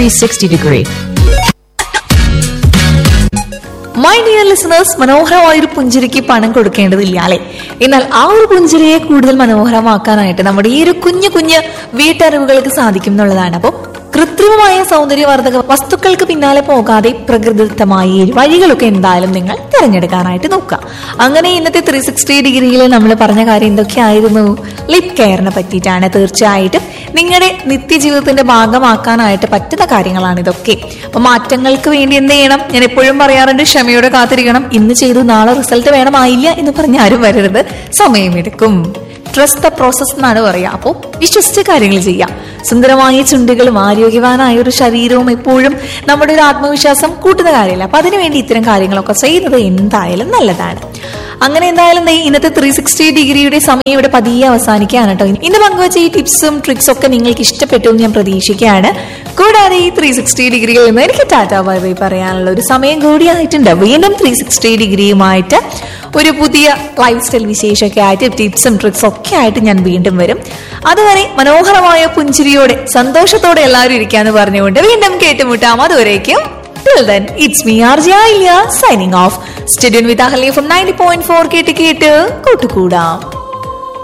360 degree. My dear listeners മനോഹരമായ ഒരു പുഞ്ചിരിക്ക് പണം കൊടുക്കേണ്ടതില്ല അല്ലെ എന്നാൽ ആ ഒരു പുഞ്ചിരിയെ കൂടുതൽ മനോഹരമാക്കാനായിട്ട് നമ്മുടെ ഈ ഒരു കുഞ്ഞു കുഞ്ഞു വീട്ടറിവുകൾക്ക് സാധിക്കും എന്നുള്ളതാണ് അപ്പോൾ കൃത്രിമമായ സൗന്ദര്യവർദ്ധക വസ്തുക്കൾക്ക് പിന്നാലെ പോകാതെ പ്രകൃതിദത്തമായ ഈ വഴികളൊക്കെ എന്തായാലും നിങ്ങൾ തിരഞ്ഞെടുക്കാനായിട്ട് നോക്കുക അങ്ങനെ ഇന്നത്തെ ത്രീ സിക്സ്റ്റി ഡിഗ്രിയിൽ നമ്മൾ പറഞ്ഞ കാര്യം എന്തൊക്കെയായിരുന്നു ലിപ് കെയറിനെ പറ്റിയിട്ടാണ് തീർച്ചയായിട്ടും നിങ്ങളുടെ നിത്യജീവിതത്തിന്റെ ഭാഗമാക്കാനായിട്ട് പറ്റുന്ന കാര്യങ്ങളാണ് ഇതൊക്കെ അപ്പൊ മാറ്റങ്ങൾക്ക് വേണ്ടി എന്ത് ചെയ്യണം ഞാൻ എപ്പോഴും പറയാറുണ്ട് ക്ഷമയോടെ കാത്തിരിക്കണം ഇന്ന് ചെയ്തു നാളെ റിസൾട്ട് വേണമായില്ല എന്ന് പറഞ്ഞ ആരും വരരുത് സമയമെടുക്കും ട്രസ്റ്റ് ദ പ്രോസസ് എന്നാണ് പറയുക അപ്പോൾ വിശ്വസിച്ച കാര്യങ്ങൾ ചെയ്യാം സുന്ദരമായ ചുണ്ടുകളും ആരോഗ്യവാനായ ഒരു ശരീരവും എപ്പോഴും നമ്മുടെ ഒരു ആത്മവിശ്വാസം കൂട്ടുന്ന കാര്യമില്ല അപ്പൊ അതിനുവേണ്ടി ഇത്തരം കാര്യങ്ങളൊക്കെ ചെയ്യുന്നത് എന്തായാലും നല്ലതാണ് അങ്ങനെ എന്തായാലും ദേ ഇന്നത്തെ ത്രീ സിക്സ്റ്റി ഡിഗ്രിയുടെ സമയം ഇവിടെ പതിയെ അവസാനിക്കുകയാണ് കേട്ടോ ഇന്ന് പങ്കുവച്ച ഈ ടിപ്സും ട്രിക്സും ഒക്കെ നിങ്ങൾക്ക് ഇഷ്ടപ്പെട്ടു എന്ന് ഞാൻ പ്രതീക്ഷിക്കുകയാണ് കൂടാതെ ഈ ത്രീ സിക്സ്റ്റി ഡിഗ്രിയിൽ നിന്ന് എനിക്ക് ടാറ്റ ബൈ ബൈ പറയാനുള്ള ഒരു സമയം കൂടിയായിട്ടുണ്ട് വീണ്ടും ത്രീ സിക്സ്റ്റി ഡിഗ്രിയുമായിട്ട് ഒരു പുതിയ ലൈഫ് സ്റ്റൈൽ വിശേഷമൊക്കെ ആയിട്ട് ടിപ്സും ട്രിക്സും ഒക്കെ ആയിട്ട് ഞാൻ വീണ്ടും വരും അതുവരെ മനോഹരമായ പുഞ്ചിരിയോടെ സന്തോഷത്തോടെ എല്ലാവരും ഇരിക്കാന്ന് പറഞ്ഞുകൊണ്ട് വീണ്ടും കേട്ടുമുട്ടാം അതുവരേക്കും Till then, it's me, RJ Ilya, signing off. Studio with Ahali from 90.4 കേട്ട് കേട്ട് കൂട്ടുകൂടാം